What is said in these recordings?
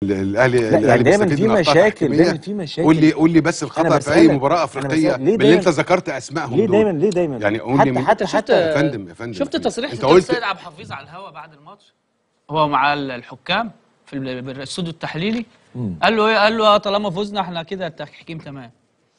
الاهلي لا، يعني الاهلي دايماً بيستفيد في من أخطاء مشاكل، تحكيمية. دايماً في مشاكل. قول لي قول لي بس أنا الخطا في اي بسألك، مباراه أنا افريقيه بسألك، ليه من اللي انت دايماً- ذكرت اسمائهم ليه دول دايما ليه دايما يعني قول حتى لي مين- حتى شفت- حتى يا فندم يا فندم شفت يا فندم. تصريح انت الكابتن قلت سيد عبد الحفيظ على الهوا بعد الماتش هو مع ال- الحكام في ال- بالاستوديو التحليلي قال له ايه قال له آه طالما فزنا احنا كده التحكيم تمام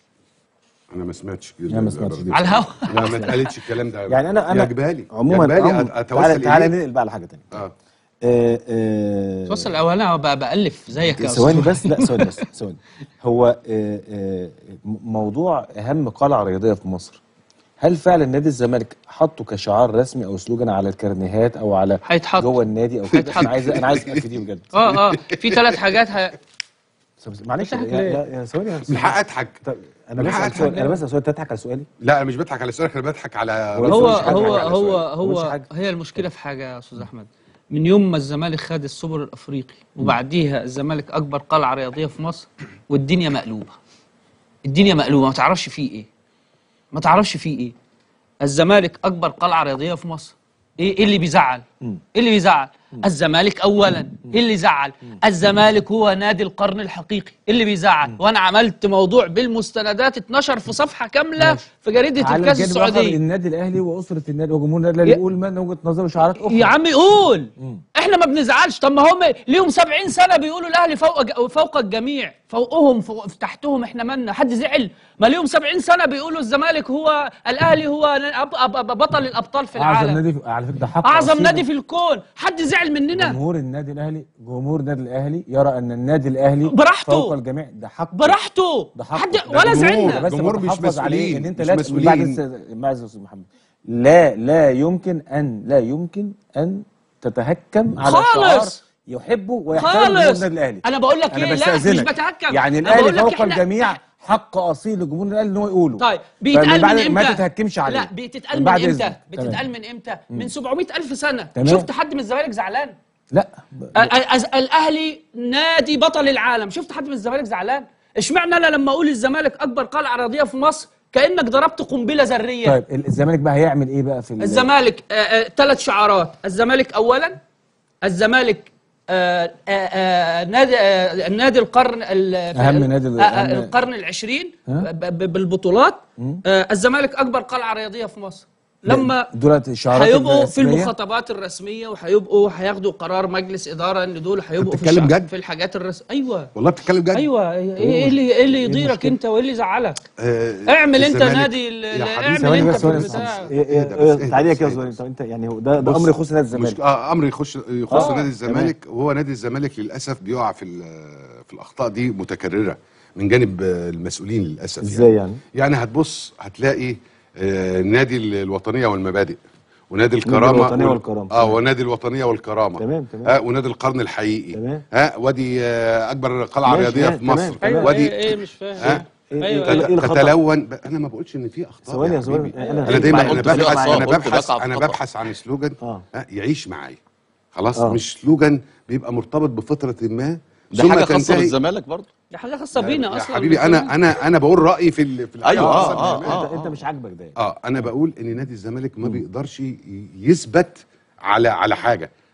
انا ما سمعتش كده لا، ما سمعتش دي. على الهوا لا ما اتقالتش الكلام ده يعني انا انا يا جبالي عموما يا جبالي عموما- أت- تعالى اتوسل تعالى إليه. ننقل بقى على حاجه ثانيه اه آه آه توصل الاول انا ب- بالف زيك يا ثواني أستاذ. بس لا ثواني بس ثواني هو آه آه م- موضوع اهم قلعه رياضيه في مصر هل فعلا نادي الزمالك حطه كشعار رسمي او سلوجان على الكارنيهات او على هيتحط. جوه النادي او كده هيتحط. انا عايز انا عايز اسال في دي بجد اه اه في ثلاث حاجات ه... بس- معلش بتضحك يا- ليه؟ لا يا ثواني يا من حق اضحك طب انا من بس حق أسأل سؤال أضحك. انا بس أسأل سؤال تضحك على سؤالي لا انا مش بضحك على سؤالك انا بضحك على هو- هو مش بضحك هو على هو سؤالك. مش هو حاجة. هي المشكله في حاجه يا استاذ احمد من يوم ما الزمالك خد السوبر الافريقي وبعديها الزمالك اكبر قلعه رياضيه في مصر والدنيا مقلوبه الدنيا مقلوبه ما تعرفش فيه ايه ما تعرفش فيه ايه الزمالك اكبر قلعه رياضيه في مصر ايه إيه اللي بيزعل ايه اللي بيزعل الزمالك اولا ايه اللي يزعل الزمالك هو نادي القرن الحقيقي إيه اللي بيزعل وانا عملت موضوع بالمستندات اتنشر في صفحه كامله ماشي. في جريده على الكاس الجانب الآخر السعوديه النادي الاهلي واسره النادي وجمهور النادي الاهلي يا- يقول من وجهه نظره شعارات اخرى يا عم قول احنا ما بنزعلش طب ما هم ليهم 70 سنه بيقولوا الاهلي فوق فوق الجميع فوقهم فوق تحتهم احنا مالنا حد زعل ما ليهم 70 سنه بيقولوا الزمالك هو الاهلي هو أب أب أب بطل الابطال في اعظم العالم نادي في- على فكره ده حق اعظم أصيل. نادي في الكون حد زعل مننا جمهور النادي الاهلي جمهور النادي الاهلي يرى ان النادي الاهلي براحته. فوق الجميع ده حق براحته ده حق حد ده ولا جمهور. زعلنا بس جمهور مش بتحافظ عليه مسؤولين، ان انت مش لا مسؤولين. بعد الس- معلش يا استاذ محمد لا لا يمكن ان لا يمكن ان تتهكم على خالص. شعار يحبه ويحترم جمهور خالص النادي الاهلي انا بقول لك انا ايه لا مش بستأذنك. بتهكم يعني أنا بقول الاهلي لك فوق إحنا- الجميع حق اصيل لجمهور الاهلي ان هو يقوله طيب فمن بيتقال بعد من امتى ما تتهكمش عليه لا بتتقال من من بعد امتى إذنك. بتتقال تمام. من امتى من 700 الف سنه تمام. شفت حد من الزمالك زعلان لا ال- ال- الاهلي نادي بطل العالم شفت حد من الزمالك زعلان اشمعنى انا لما اقول الزمالك اكبر قلعه رياضيه في مصر كانك ضربت قنبله ذريه طيب الزمالك بقى هيعمل ايه بقى في ال- الزمالك ثلاث شعارات الزمالك اولا الزمالك آه، آه، آه، نادي آه، النادي القرن ال- أهم نادي ال- آه، آه، أهم- القرن العشرين ها؟ ب- ب- بالبطولات آه، الزمالك اكبر قلعه رياضيه في مصر لما دولت الشعارات هيبقوا في الرسمية؟ المخاطبات الرسميه وهيبقوا هياخدوا قرار مجلس اداره ان دول هيبقوا في, بتتكلم الشع- جد؟ في الحاجات الرسميه ايوه والله بتتكلم جد ايوه ايه إيه اللي ايه اللي يضيرك المشكلة؟ انت وايه اللي يزعلك آه، اعمل انت الزمالك- نادي ال- يا ال- حبيبي اعمل ثواني انت بس في ثواني بس البتاع. إيه- إيه- اهدى بس، إيه، اهدى تعالى بس، يا اهدى زوين بس. طب انت يعني هو ده ده بص، امر يخص نادي مش الزمالك آه امر يخش يخص آه، نادي الزمالك وهو نادي الزمالك للاسف بيقع في ال- في الاخطاء دي متكرره من جانب آه، المسؤولين للاسف ازاي يعني؟ يعني هتبص هتلاقي آه، نادي ال- الوطنيه والمبادئ ونادي الكرامه الوطنية وال- والكرامة. اه ونادي الوطنيه والكرامه تمام، تمام. آه ونادي القرن الحقيقي تمام. ها وادي آه اكبر قلعه ماشي، رياضيه ماشي، في مصر تمام، تمام. وادي ايه ايه مش فاهم ها؟ إيه- أيوة، إيه- أيوة. إيه الخطأ؟ تتلون ب- انا ما بقولش ان في اخطاء ثواني يا يا زوين حبيبي. انا انا دايما ما انا قلتش ببحث بقى انا معايا. قلت ببحث بقع في انا خطأ. ببحث عن سلوجان آه. ها، يعيش معايا خلاص آه. مش سلوجان بيبقى مرتبط بفتره ما ده ثم حاجه خاصه تنتهي- بالزمالك برضه دي حاجه خاصه بينا يا اصلا حبيبي انا انا انا بقول رايي في ال- في الحاجة أيوة، الخاصة آه، بالزمالك. آه. انت انت مش عاجبك ده اه انا بقول ان نادي الزمالك ما بيقدرش ي- يثبت على على حاجه